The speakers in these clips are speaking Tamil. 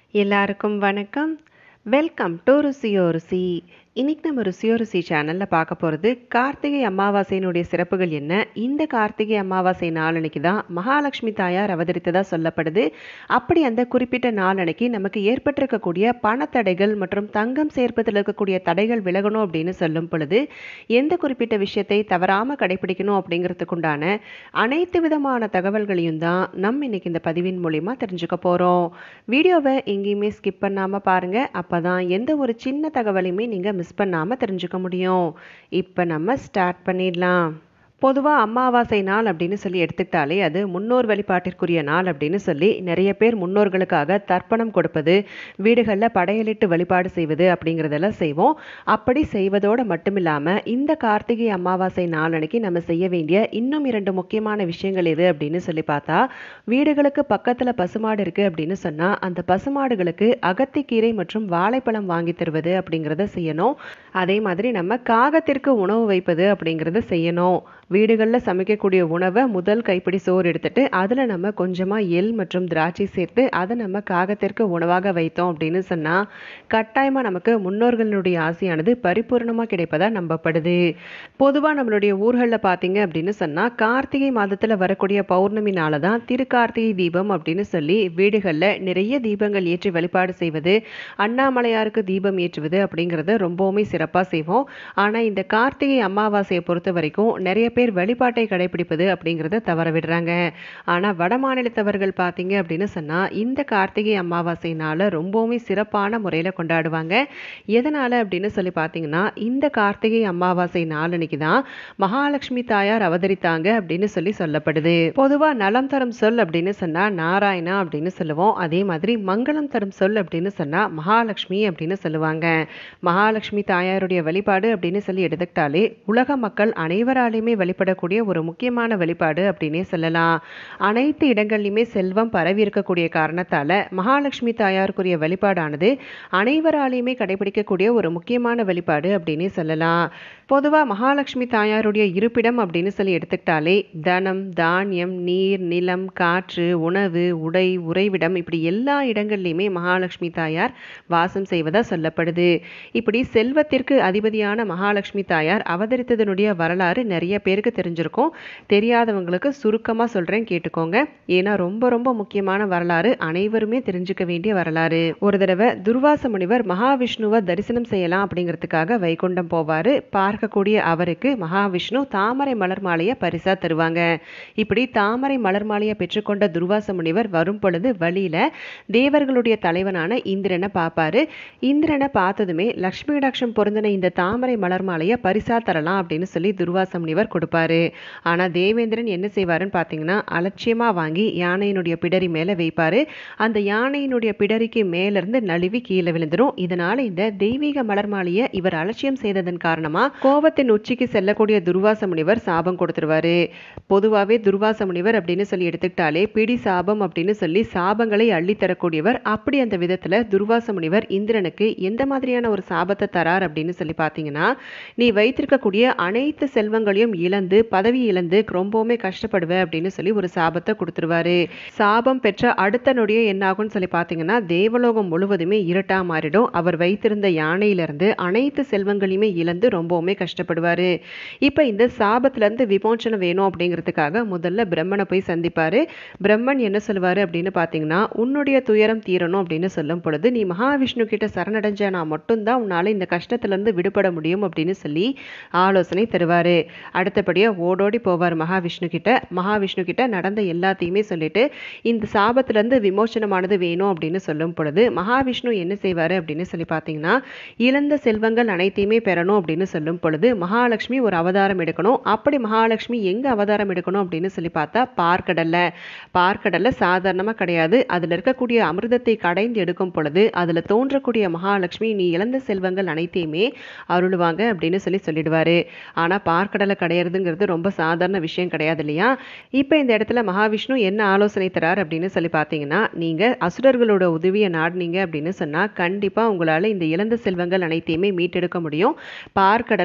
எல்லாருக்கும் வணக்கம் வெல்கம் டு ருசியோ ருசி இன்னைக்கு நம்ம ருசியோ ருசி சேனலில் பார்க்க போகிறது கார்த்திகை அமாவாசையினுடைய சிறப்புகள் என்ன இந்த கார்த்திகை அமாவாசை நாளன்னைக்கு தான் மகாலட்சுமி தாயார் அவதரித்ததாக சொல்லப்படுது அப்படி அந்த குறிப்பிட்ட நாளன்னைக்கு நமக்கு ஏற்பட்டிருக்கக்கூடிய பணத்தடைகள் மற்றும் தங்கம் சேர்ப்பதில் இருக்கக்கூடிய தடைகள் விலகணும் அப்படின்னு சொல்லும் பொழுது எந்த குறிப்பிட்ட விஷயத்தை தவறாமல் கடைபிடிக்கணும் அப்படிங்கிறதுக்குண்டான அனைத்து விதமான தகவல்களையும் தான் நம்ம இன்னைக்கு இந்த பதிவின் மூலிமா தெரிஞ்சுக்க போகிறோம் வீடியோவை எங்கேயுமே ஸ்கிப் பண்ணாமல் பாருங்கள் அப்போ தான் எந்த ஒரு சின்ன தகவலையுமே நீங்கள் மிஸ் பண்ணாமல் தெரிஞ்சுக்க முடியும் இப்போ நம்ம ஸ்டார்ட் பண்ணிடலாம் பொதுவாக அமாவாசை நாள் அப்படின்னு சொல்லி எடுத்துக்கிட்டாலே அது முன்னோர் வழிபாட்டிற்குரிய நாள் அப்படின்னு சொல்லி நிறைய பேர் முன்னோர்களுக்காக தர்ப்பணம் கொடுப்பது வீடுகளில் படையலிட்டு வழிபாடு செய்வது அப்படிங்கிறதெல்லாம் செய்வோம் அப்படி செய்வதோடு மட்டும் இல்லாமல் இந்த கார்த்திகை அமாவாசை நாள் அன்னைக்கு நம்ம செய்ய வேண்டிய இன்னும் இரண்டு முக்கியமான விஷயங்கள் எது அப்படின்னு சொல்லி பார்த்தா வீடுகளுக்கு பக்கத்தில் பசுமாடு இருக்குது அப்படின்னு சொன்னால் அந்த பசுமாடுகளுக்கு அகத்திக்கீரை மற்றும் வாழைப்பழம் வாங்கி தருவது அப்படிங்கிறத செய்யணும் அதே மாதிரி நம்ம காகத்திற்கு உணவு வைப்பது அப்படிங்கிறத செய்யணும் வீடுகளில் சமைக்கக்கூடிய உணவை முதல் கைப்பிடி சோறு எடுத்துட்டு அதில் நம்ம கொஞ்சமாக எள் மற்றும் திராட்சை சேர்த்து அதை நம்ம காகத்திற்கு உணவாக வைத்தோம் அப்படின்னு சொன்னால் கட்டாயமாக நமக்கு முன்னோர்களுடைய ஆசையானது பரிபூர்ணமாக கிடைப்பதாக நம்பப்படுது பொதுவாக நம்மளுடைய ஊர்களில் பார்த்தீங்க அப்படின்னு சொன்னால் கார்த்திகை மாதத்தில் வரக்கூடிய பௌர்ணமி நாளை தான் திருக்கார்த்திகை தீபம் அப்படின்னு சொல்லி வீடுகளில் நிறைய தீபங்கள் ஏற்றி வழிபாடு செய்வது அண்ணாமலையாருக்கு தீபம் ஏற்றுவது அப்படிங்கிறத ரொம்பவுமே சிறப்பாக செய்வோம் ஆனால் இந்த கார்த்திகை அமாவாசையை பொறுத்த வரைக்கும் நிறைய பேர் வழிபாட்டை கடைபிடிப்பது அப்படிங்கிறத தவற விடுறாங்க ஆனால் வட மாநிலத்தவர்கள் பார்த்தீங்க அப்படின்னு சொன்னால் இந்த கார்த்திகை அமாவாசை நாளை ரொம்பவுமே சிறப்பான முறையில் கொண்டாடுவாங்க எதனால் அப்படின்னு சொல்லி பார்த்தீங்கன்னா இந்த கார்த்திகை அமாவாசை நாளன்னைக்கு தான் மகாலட்சுமி தாயார் அவதரித்தாங்க அப்படின்னு சொல்லி சொல்லப்படுது பொதுவாக நலம் தரும் சொல் அப்படின்னு சொன்னால் நாராயணா அப்படின்னு சொல்லுவோம் அதே மாதிரி மங்களம் தரும் சொல் அப்படின்னு சொன்னால் மகாலட்சுமி அப்படின்னு சொல்லுவாங்க மகாலட்சுமி தாயாருடைய வழிபாடு அப்படின்னு சொல்லி எடுத்துக்கிட்டாலே உலக மக்கள் அனைவராலையுமே வழிபடக்கூடிய ஒரு முக்கியமான வழிபாடு அப்படின்னே சொல்லலாம் அனைத்து இடங்கள்லையுமே செல்வம் பரவி இருக்கக்கூடிய காரணத்தால் மகாலட்சுமி தாயாருக்குரிய வழிபாடானது அனைவராலையுமே கடைபிடிக்கக்கூடிய ஒரு முக்கியமான வழிபாடு அப்படின்னே சொல்லலாம் பொதுவாக மகாலட்சுமி தாயாருடைய இருப்பிடம் அப்படின்னு சொல்லி எடுத்துக்கிட்டாலே தனம் தானியம் நீர் நிலம் காற்று உணவு உடை உறைவிடம் இப்படி எல்லா இடங்கள்லையுமே மகாலட்சுமி தாயார் வாசம் செய்வதாக சொல்லப்படுது இப்படி செல்வத்திற்கு அதிபதியான மகாலட்சுமி தாயார் அவதரித்ததனுடைய வரலாறு நிறைய பேருக்கு தெரிஞ்சிருக்கும் தெரியாதவங்களுக்கு சுருக்கமாக சொல்கிறேன் கேட்டுக்கோங்க ஏன்னா ரொம்ப ரொம்ப முக்கியமான வரலாறு அனைவருமே தெரிஞ்சுக்க வேண்டிய வரலாறு ஒரு தடவை துர்வாச முனிவர் மகாவிஷ்ணுவை தரிசனம் செய்யலாம் அப்படிங்கிறதுக்காக வைகுண்டம் போவார் பார்க்கக்கூடிய அவருக்கு மகாவிஷ்ணு தாமரை மலர் மாலையை பரிசா தருவாங்க இப்படி தாமரை மலர் மாலையை பெற்றுக்கொண்ட துர்வாச முனிவர் வரும் பொழுது வழியில தேவர்களுடைய தலைவனான இந்திரனை பார்ப்பாரு இந்திரனை பார்த்ததுமே லக்ஷ்மி கடாட்சம் பொருந்தின இந்த தாமரை மலர் மாலையை பரிசா தரலாம் அப்படின்னு சொல்லி துர்வாச முனிவர் கொடுப்பாரு ஆனா தேவேந்திரன் என்ன செய்வாருன்னு பார்த்தீங்கன்னா அலட்சியமா வாங்கி யானையினுடைய பிடரி மேல வைப்பாரு அந்த யானையினுடைய பிடரிக்கு மேலிருந்து நழுவி கீழே விழுந்துரும் இதனால இந்த தெய்வீக மலர் மாலையை இவர் அலட்சியம் செய்ததன் காரணமா கோபத்தின் உச்சிக்கு செல்லக்கூடிய துர்வாச முனிவர் சாபம் கொடுத்துருவாரு பொதுவாகவே துர்வாச முனிவர் அப்படின்னு சொல்லி எடுத்துக்கிட்டாலே பிடி சாபம் அப்படின்னு சொல்லி சாபங்களை அள்ளி தரக்கூடியவர் அப்படி அந்த விதத்துல துர்வாச முனிவர் இந்திரனுக்கு எந்த மாதிரியான ஒரு சாபத்தை தரார் அப்படின்னு சொல்லி பார்த்தீங்கன்னா நீ வைத்திருக்கக்கூடிய அனைத்து செல்வங்களையும் இழந்து பதவி இழந்து ரொம்பவுமே கஷ்டப்படுவ அப்படின்னு சொல்லி ஒரு சாபத்தை கொடுத்துருவாரு சாபம் பெற்ற அடுத்த நொடியே என்ன ஆகும்னு சொல்லி பார்த்தீங்கன்னா தேவலோகம் முழுவதுமே இருட்டா மாறிடும் அவர் வைத்திருந்த யானையிலிருந்து அனைத்து செல்வங்களையுமே இழந்து ரொம்பவுமே கஷ்டப்படுவாரு இப்போ இந்த சாபத்திலேருந்து விமோச்சனம் வேணும் அப்படிங்கிறதுக்காக முதல்ல பிரம்மனை போய் சந்திப்பாரு பிரம்மன் என்ன சொல்லுவாரு அப்படின்னு பார்த்தீங்கன்னா உன்னுடைய துயரம் தீரணும் அப்படின்னு சொல்லும் பொழுது நீ மகாவிஷ்ணு கிட்ட சரணடைஞ்சனா மட்டும்தான் உன்னால இந்த கஷ்டத்திலேருந்து விடுபட முடியும் அப்படின்னு சொல்லி ஆலோசனை தருவாரு அடுத்தபடியாக ஓடோடி போவார் மகாவிஷ்ணு கிட்ட மகாவிஷ்ணு கிட்ட நடந்த எல்லாத்தையுமே சொல்லிட்டு இந்த சாபத்திலேருந்து விமோச்சனமானது வேணும் அப்படின்னு சொல்லும் பொழுது மகாவிஷ்ணு என்ன செய்வார் அப்படின்னு சொல்லி பார்த்தீங்கன்னா இழந்த செல்வங்கள் அனைத்தையுமே பெறணும் அப்படின்னு சொல்லும் பொழுது மகாலட்சுமி ஒரு அவதாரம் எடுக்கணும் அப்படி மகாலட்சுமி எங்கே அவதாரம் எடுக்கணும் அப்படின்னு சொல்லி பார்த்தா பார்க்கடல்ல பார்க்கடல்ல சாதாரணமாக கிடையாது அதில் இருக்கக்கூடிய அமிர்தத்தை கடைந்து எடுக்கும் பொழுது அதில் தோன்றக்கூடிய மகாலட்சுமி நீ இழந்த செல்வங்கள் அனைத்தையுமே அருளுவாங்க அப்படின்னு சொல்லி சொல்லிடுவாரு ஆனால் பார்க்கடலை கிடையிறதுங்கிறது ரொம்ப சாதாரண விஷயம் கிடையாது இல்லையா இப்போ இந்த இடத்துல மகாவிஷ்ணு என்ன ஆலோசனை தரார் அப்படின்னு சொல்லி பார்த்தீங்கன்னா நீங்கள் அசுரர்களோட உதவியை நாடினீங்க அப்படின்னு சொன்னால் கண்டிப்பாக உங்களால் இந்த இழந்த செல்வங்கள் அனைத்தையுமே மீட்டெடுக்க முடியும் பார்க்கடலை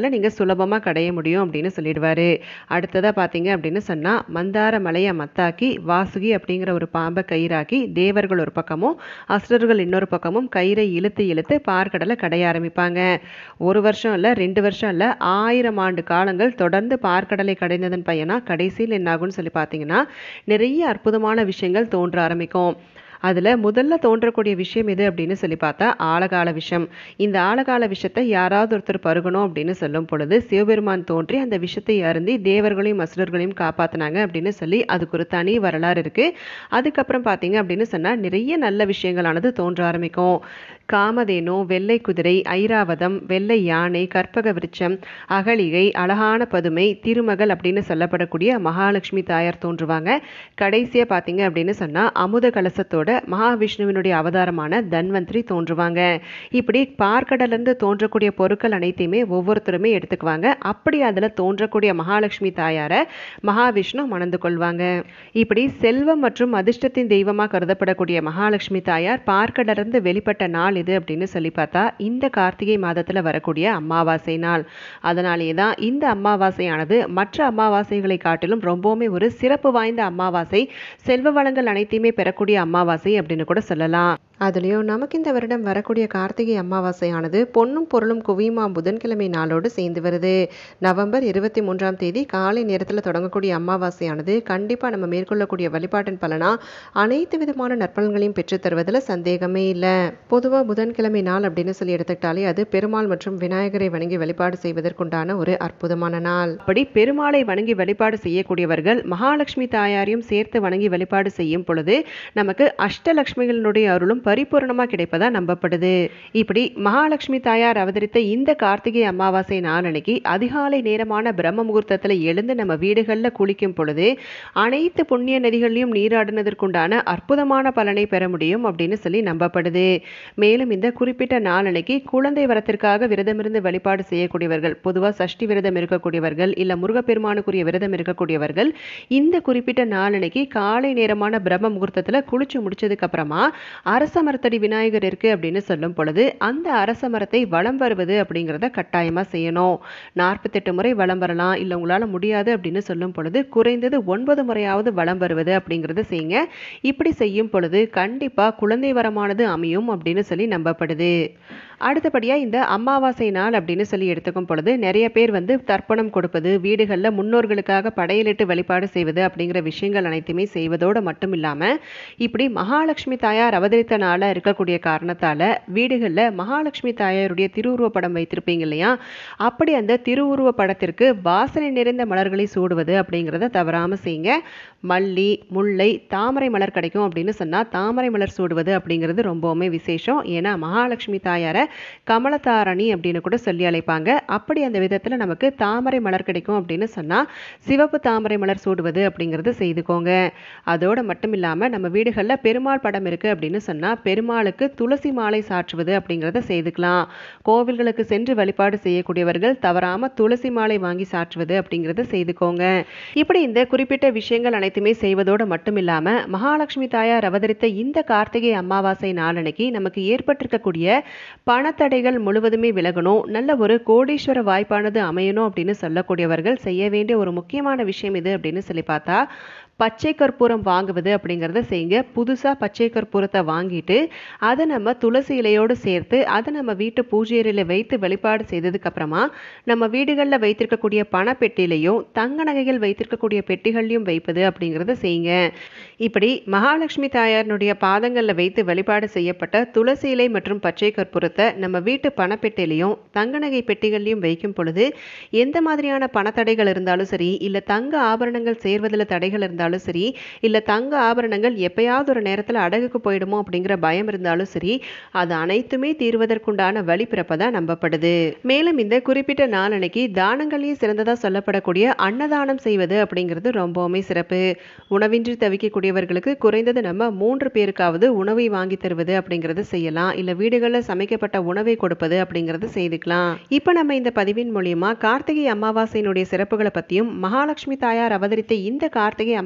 அதனால் நீங்கள் சுலபமாக கடைய முடியும் அப்படின்னு சொல்லிடுவார் அடுத்ததாக பார்த்தீங்க அப்படின்னு சொன்னால் மந்தார மலையை மத்தாக்கி வாசுகி அப்படிங்கிற ஒரு பாம்பை கயிறாக்கி தேவர்கள் ஒரு பக்கமும் அசுரர்கள் இன்னொரு பக்கமும் கயிறை இழுத்து இழுத்து பார்க்கடலை கடைய ஆரம்பிப்பாங்க ஒரு வருஷம் இல்லை ரெண்டு வருஷம் இல்லை ஆயிரம் ஆண்டு காலங்கள் தொடர்ந்து பார்க்கடலை கடைந்ததன் பையனா கடைசியில் என்னாகும்னு சொல்லி பார்த்தீங்கன்னா நிறைய அற்புதமான விஷயங்கள் தோன்ற ஆரம்பிக்கும் அதில் முதல்ல தோன்றக்கூடிய விஷயம் எது அப்படின்னு சொல்லி பார்த்தா ஆழகால விஷம் இந்த ஆழகால விஷத்தை யாராவது ஒருத்தர் பருகணும் அப்படின்னு சொல்லும் பொழுது சிவபெருமான் தோன்றி அந்த விஷத்தை அருந்தி தேவர்களையும் அசுரர்களையும் காப்பாற்றினாங்க அப்படின்னு சொல்லி அதுக்கு ஒரு தனி வரலாறு இருக்குது அதுக்கப்புறம் பார்த்தீங்க அப்படின்னு சொன்னால் நிறைய நல்ல விஷயங்களானது தோன்ற ஆரம்பிக்கும் காமதேனு வெள்ளை குதிரை ஐராவதம் வெள்ளை யானை கற்பக விருட்சம் அகலிகை அழகான பதுமை திருமகள் அப்படின்னு சொல்லப்படக்கூடிய மகாலட்சுமி தாயார் தோன்றுவாங்க கடைசியாக பார்த்தீங்க அப்படின்னு சொன்னால் அமுத கலசத்தோட மகாவிஷ்ணுவினுடைய அவதாரமான தன்வந்திரி தோன்றுவாங்க இப்படி பார்க்கடலேருந்து தோன்றக்கூடிய பொருட்கள் அனைத்தையுமே ஒவ்வொருத்தருமே எடுத்துக்குவாங்க அப்படி அதில் தோன்றக்கூடிய மகாலட்சுமி தாயாரை மகாவிஷ்ணு மணந்து கொள்வாங்க இப்படி செல்வம் மற்றும் அதிர்ஷ்டத்தின் தெய்வமாக கருதப்படக்கூடிய மகாலட்சுமி தாயார் பார்க்கடலிருந்து வெளிப்பட்ட நாள் இது அப்படின்னு சொல்லி பார்த்தா இந்த கார்த்திகை மாதத்தில் வரக்கூடிய அமாவாசை நாள் அதனாலேயே தான் இந்த அமாவாசையானது மற்ற அமாவாசைகளை காட்டிலும் ரொம்பவுமே ஒரு சிறப்பு வாய்ந்த அமாவாசை செல்வ வளங்கள் அனைத்தையுமே பெறக்கூடிய அமாவாசை அப்படின்னு கூட சொல்லலாம் அதுலேயும் நமக்கு இந்த வருடம் வரக்கூடிய கார்த்திகை அமாவாசையானது பொன்னும் பொருளும் குவியுமா புதன்கிழமை நாளோடு சேர்ந்து வருது நவம்பர் இருபத்தி மூன்றாம் தேதி காலை நேரத்தில் தொடங்கக்கூடிய அமாவாசையானது கண்டிப்பாக நம்ம மேற்கொள்ளக்கூடிய வழிபாட்டின் பலனா அனைத்து விதமான நற்பலன்களையும் பெற்றுத் தருவதில் சந்தேகமே இல்லை பொதுவாக புதன்கிழமை நாள் அப்படின்னு சொல்லி எடுத்துக்கிட்டாலே அது பெருமாள் மற்றும் விநாயகரை வணங்கி வழிபாடு செய்வதற்குண்டான ஒரு அற்புதமான நாள் அப்படி பெருமாளை வணங்கி வழிபாடு செய்யக்கூடியவர்கள் மகாலட்சுமி தாயாரையும் சேர்த்து வணங்கி வழிபாடு செய்யும் பொழுது நமக்கு அஷ்டலட்சுமிகளினுடைய அருளும் பரிபூர்ணமாக கிடைப்பதா நம்பப்படுது இப்படி மகாலட்சுமி தாயார் அவதரித்த இந்த கார்த்திகை அமாவாசை நாளன்னைக்கு அதிகாலை நேரமான பிரம்ம முகூர்த்தத்தில் எழுந்து நம்ம வீடுகளில் குளிக்கும் பொழுது அனைத்து புண்ணிய நதிகளையும் நீராடினதற்குண்டான அற்புதமான பலனை பெற முடியும் அப்படின்னு சொல்லி நம்பப்படுது மேலும் இந்த குறிப்பிட்ட நாளன்னைக்கு குழந்தை வரத்திற்காக விரதமிருந்து வழிபாடு செய்யக்கூடியவர்கள் பொதுவாக சஷ்டி விரதம் இருக்கக்கூடியவர்கள் இல்லை முருகப்பெருமானுக்குரிய விரதம் இருக்கக்கூடியவர்கள் இந்த குறிப்பிட்ட நாளன்னைக்கு காலை நேரமான பிரம்ம முகூர்த்தத்தில் குளிச்சு முடிச்சதுக்கு அப்புறமா அரச மரத்தடி விநாயகர் இருக்கு அப்படின்னு சொல்லும் பொழுது அந்த அரச மரத்தை வலம் வருவது அப்படிங்கிறத கட்டாயமாக செய்யணும் நாற்பத்தெட்டு முறை வலம் வரலாம் இல்லை உங்களால் முடியாது அப்படின்னு சொல்லும் பொழுது குறைந்தது ஒன்பது முறையாவது வலம் வருவது அப்படிங்கிறத செய்யுங்க இப்படி செய்யும் பொழுது கண்டிப்பாக குழந்தை வரமானது அமையும் அப்படின்னு சொல்லி நம்பப்படுது அடுத்தபடியாக இந்த அமாவாசை நாள் அப்படின்னு சொல்லி எடுத்துக்கும் பொழுது நிறைய பேர் வந்து தர்ப்பணம் கொடுப்பது வீடுகளில் முன்னோர்களுக்காக படையலிட்டு வழிபாடு செய்வது அப்படிங்கிற விஷயங்கள் அனைத்துமே செய்வதோடு மட்டும் இல்லாமல் இப்படி மகாலட்சுமி தாயார் அவதரித்த நாளாக இருக்கக்கூடிய காரணத்தால் வீடுகளில் மகாலட்சுமி தாயாருடைய திருவுருவ படம் வைத்திருப்பீங்க இல்லையா அப்படி அந்த திருவுருவ படத்திற்கு வாசனை நிறைந்த மலர்களை சூடுவது அப்படிங்கிறத தவறாமல் செய்யுங்க மல்லி முல்லை தாமரை மலர் கிடைக்கும் அப்படின்னு சொன்னால் தாமரை மலர் சூடுவது அப்படிங்கிறது ரொம்பவுமே விசேஷம் ஏன்னா மகாலட்சுமி தாயாரை கமலதாரணி அப்படின்னு கூட சொல்லி அழைப்பாங்க அப்படி அந்த விதத்தில் நமக்கு தாமரை மலர் கிடைக்கும் அப்படின்னு சொன்னால் சிவப்பு தாமரை மலர் சூடுவது அப்படிங்கிறது செய்துக்கோங்க அதோடு மட்டும் இல்லாமல் நம்ம வீடுகளில் பெருமாள் படம் இருக்குது அப்படின்னு சொன்னால் பெருமாளுக்கு துளசி மாலை சாற்றுவது அப்படிங்கிறத செய்துக்கலாம் கோவில்களுக்கு சென்று வழிபாடு செய்யக்கூடியவர்கள் தவறாமல் துளசி மாலை வாங்கி சாற்றுவது அப்படிங்கிறத செய்துக்கோங்க இப்படி இந்த குறிப்பிட்ட விஷயங்கள் அனைத்துமே செய்வதோடு மட்டும் இல்லாமல் மகாலட்சுமி தாயார் அவதரித்த இந்த கார்த்திகை அமாவாசை நாளன்னைக்கு நமக்கு ஏற்பட்டிருக்கக்கூடிய பணத்தடைகள் முழுவதுமே விலகணும் நல்ல ஒரு கோடீஸ்வர வாய்ப்பானது அமையணும் அப்படின்னு சொல்லக்கூடியவர்கள் செய்ய வேண்டிய ஒரு முக்கியமான விஷயம் இது அப்படின்னு சொல்லி பார்த்தா பச்சை கற்பூரம் வாங்குவது அப்படிங்கிறத செய்யுங்க புதுசாக பச்சை கற்பூரத்தை வாங்கிட்டு அதை நம்ம துளசி இலையோடு சேர்த்து அதை நம்ம வீட்டு பூஜை அறையில் வைத்து வழிபாடு செய்ததுக்கப்புறமா நம்ம வீடுகளில் வைத்திருக்கக்கூடிய பணப்பெட்டிலையும் தங்க நகைகள் வைத்திருக்கக்கூடிய பெட்டிகள்லையும் வைப்பது அப்படிங்கிறத செய்யுங்க இப்படி மகாலட்சுமி தாயாரினுடைய பாதங்களில் வைத்து வழிபாடு செய்யப்பட்ட துளசி இலை மற்றும் பச்சை கற்பூரத்தை நம்ம வீட்டு பணப்பெட்டிலையும் தங்க நகை பெட்டிகள்லையும் வைக்கும் பொழுது எந்த மாதிரியான பணத்தடைகள் இருந்தாலும் சரி இல்லை தங்க ஆபரணங்கள் சேர்வதில் தடைகள் இருந்தாலும் இருந்தாலும் சரி இல்லை தங்க ஆபரணங்கள் எப்பயாவது ஒரு நேரத்தில் அடகுக்கு போயிடுமோ அப்படிங்கிற பயம் இருந்தாலும் சரி அது அனைத்துமே தீர்வதற்குண்டான வழி பிறப்பதா நம்பப்படுது மேலும் இந்த குறிப்பிட்ட நாளன்னைக்கு தானங்களையும் சிறந்ததாக சொல்லப்படக்கூடிய அன்னதானம் செய்வது அப்படிங்கிறது ரொம்பவுமே சிறப்பு உணவின்றி தவிக்கக்கூடியவர்களுக்கு குறைந்தது நம்ம மூன்று பேருக்காவது உணவை வாங்கி தருவது அப்படிங்கிறது செய்யலாம் இல்லை வீடுகளில் சமைக்கப்பட்ட உணவை கொடுப்பது அப்படிங்கிறது செய்துக்கலாம் இப்போ நம்ம இந்த பதிவின் மூலியமா கார்த்திகை அமாவாசையினுடைய சிறப்புகளை பற்றியும் மகாலட்சுமி தாயார் அவதரித்த இந்த கார்த்திகை அம்மா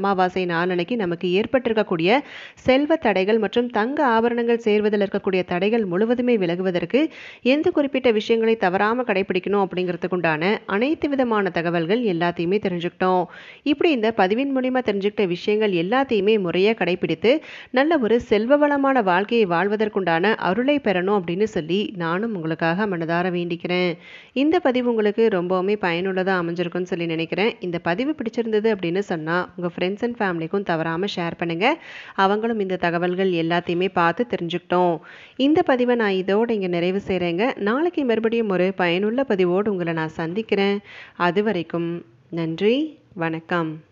அமாவாசை நாளன்னைக்கு நமக்கு ஏற்பட்டிருக்கக்கூடிய செல்வ தடைகள் மற்றும் தங்க ஆபரணங்கள் சேர்வதில் இருக்கக்கூடிய தடைகள் முழுவதுமே விலகுவதற்கு எந்த குறிப்பிட்ட விஷயங்களை தவறாமல் கடைபிடிக்கணும் அப்படிங்கிறதுக்குண்டான அனைத்து விதமான தகவல்கள் எல்லாத்தையுமே தெரிஞ்சுக்கிட்டோம் இப்படி இந்த பதிவின் மூலிமா தெரிஞ்சுக்கிட்ட விஷயங்கள் எல்லாத்தையுமே முறையாக கடைபிடித்து நல்ல ஒரு செல்வ வளமான வாழ்க்கையை வாழ்வதற்குண்டான அருளை பெறணும் அப்படின்னு சொல்லி நானும் உங்களுக்காக மனதார வேண்டிக்கிறேன் இந்த பதிவு உங்களுக்கு ரொம்பவுமே பயனுள்ளதாக அமைஞ்சிருக்கும்னு சொல்லி நினைக்கிறேன் இந்த பதிவு பிடிச்சிருந்தது அப்படின்னு சொன்னால் உங்கள் ஃப்ரெண்ட்ஸ் அண்ட் ஃபேமிலிக்கும் தவறாமல் ஷேர் பண்ணுங்கள் அவங்களும் இந்த தகவல்கள் எல்லாத்தையுமே பார்த்து தெரிஞ்சுக்கிட்டோம் இந்த பதிவை நான் இதோடு இங்கே நிறைவு செய்கிறேங்க நாளைக்கு மறுபடியும் ஒரு பயனுள்ள பதிவோடு உங்களை நான் சந்திக்கிறேன் அது வரைக்கும் நன்றி வணக்கம்